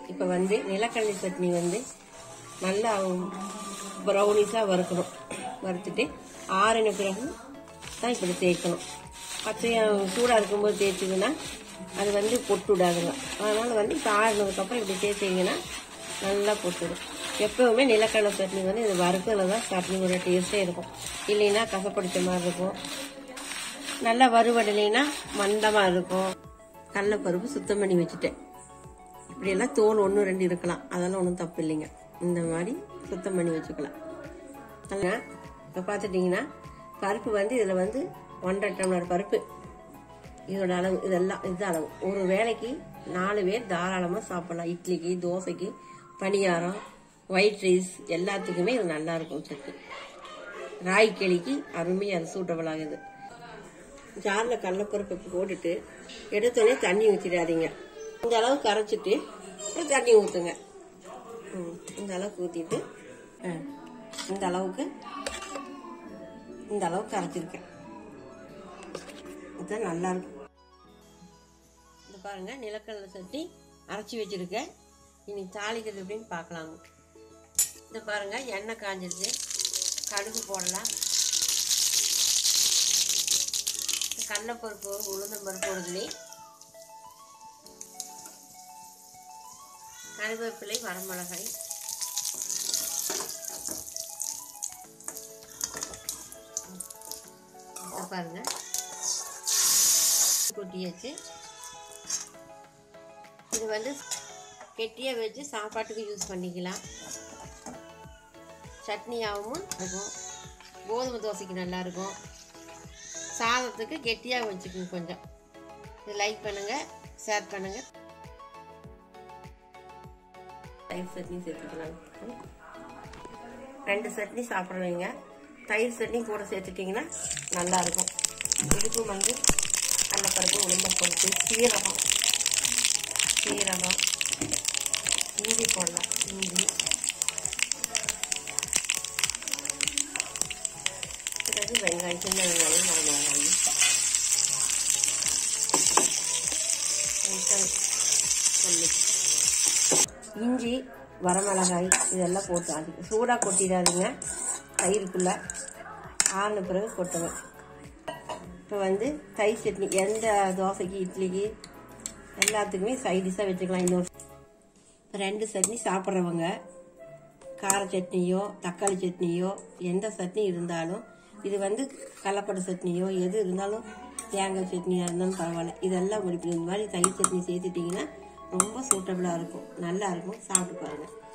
இப்போ வந்து நிலக்கடலை சட்னி வந்து நல்லா ப்ரௌனிஸாக வறுக்கணும் வறுத்துட்டு ஆறின பிறகு தான் இப்படி தேய்க்கணும் பச்சையாக சூடாக இருக்கும்போது தேய்ச்சிங்கன்னா அது வந்து பொட்டு விடாதுங்க அதனால் வந்து இப்போ ஆறினதுக்கப்புறம் இப்படி தேய்ச்சிங்கன்னா நல்லா பொட்டுடும் எப்பவுமே நிலக்கடலை சட்னி வந்து இது வறுக்கல தான் சட்னியோட டேஸ்ட்டே இருக்கும் இல்லைன்னா கசப்படிச்ச மாதிரி இருக்கும் நல்லா வறுவடலைன்னா மந்தமாக இருக்கும் கடலைப்பருப்பு சுத்தம் பண்ணி வச்சுட்டேன் இப்படியெல்லாம் தோல் ஒன்று ரெண்டு இருக்கலாம் அதெல்லாம் ஒன்றும் தப்பு இல்லைங்க இந்த மாதிரி சுத்தம் பண்ணி வச்சுக்கலாம் நல்லா இப்போ பார்த்துட்டிங்கன்னா பருப்பு வந்து இதில் வந்து ஒன்றரை டம்ளர் பருப்பு இதோட அளவு இதெல்லாம் இது அளவு ஒரு வேளைக்கு நாலு பேர் தாராளமாக சாப்பிடலாம் இட்லிக்கு தோசைக்கு பணியாரம் ஒயிட் ரைஸ் எல்லாத்துக்குமே இது நல்லா இருக்கும் சட்னி ராய் களிக்கு அருமையாக அது சூட்டபிள் ஆகுது ஜாரில் கடலப்பருப்பு போட்டுட்டு எடுத்தோடனே தண்ணி ஊற்றிடாதீங்க இந்த அளவு கரைச்சிட்டு அப்புறம் தண்ணி ஊற்றுங்க ம், இந்த அளவுக்கு ஊற்றிட்டு இந்த அளவுக்கு இந்த அளவுக்கு கரைச்சிருக்கேன் இதுதான் நல்லா இருக்கும் இது பாருங்க நிலக்கடலை சட்னி அரைச்சி வச்சிருக்கேன் இனி தாளிக்கிறது எப்படின்னு பார்க்கலாங்க இது பாருங்க எண்ணெய் காஞ்சிருச்சு கடுகு போடலாம் கடலைப்பருப்பு உளுந்தம்பருப்பு போடுதுலே கருவேப்பிலை வரமிளகாய் இதை பாருங்க கொட்டியாச்சு இது வந்து கெட்டியாக வச்சு சாப்பாட்டுக்கு யூஸ் பண்ணிக்கலாம் சட்னியாகவும் இருக்கும் கோதுமை தோசைக்கு நல்லா இருக்கும் சாதத்துக்கு கெட்டியாக வச்சுக்கோங்க கொஞ்சம் இது லைக் பண்ணுங்க ஷேர் பண்ணுங்க தயிர் சட்னி சேர்த்துக்கலாம் ரெண்டு சட்னி சாப்பிட்றவங்க தயிர் சட்னி கூட சேர்த்துட்டிங்கன்னா நல்லா இருக்கும் இதுக்கும் வந்து கடலப்பருப்பு உளுந்தப்பருப்பு சீரகம் சீரகம் இஞ்சி போடலாம் இஞ்சி பிறகு வெங்காயம் சின்ன வெங்காயம் வரமிளகாய் சொல்லி இஞ்சி வரமிளகாய் இதெல்லாம் போட்டு அதுக்கு சூடாக கொட்டிடாதீங்க தயிருக்குள்ள ஆறின பிறகு கொட்டுவேன் இப்போ வந்து தயிர் சட்னி எந்த தோசைக்கு இட்லிக்கு எல்லாத்துக்குமே சைடிஷாக வச்சுக்கலாம் இன்னொரு இப்போ ரெண்டு சட்னி சாப்பிட்றவங்க கார சட்னியோ தக்காளி சட்னியோ எந்த சட்னி இருந்தாலும் இது வந்து கடலப்படை சட்னியோ எது இருந்தாலும் தேங்காய் சட்னியாக இருந்தாலும் பரவாயில்ல இதெல்லாம் முடிப்பீங்க இந்த மாதிரி தயிர் சட்னி சேர்த்துட்டிங்கன்னா ரொம்ப சூட்டபிளாக இருக்கும் நல்லா இருக்கும் சாப்பிட்டு பாருங்கள்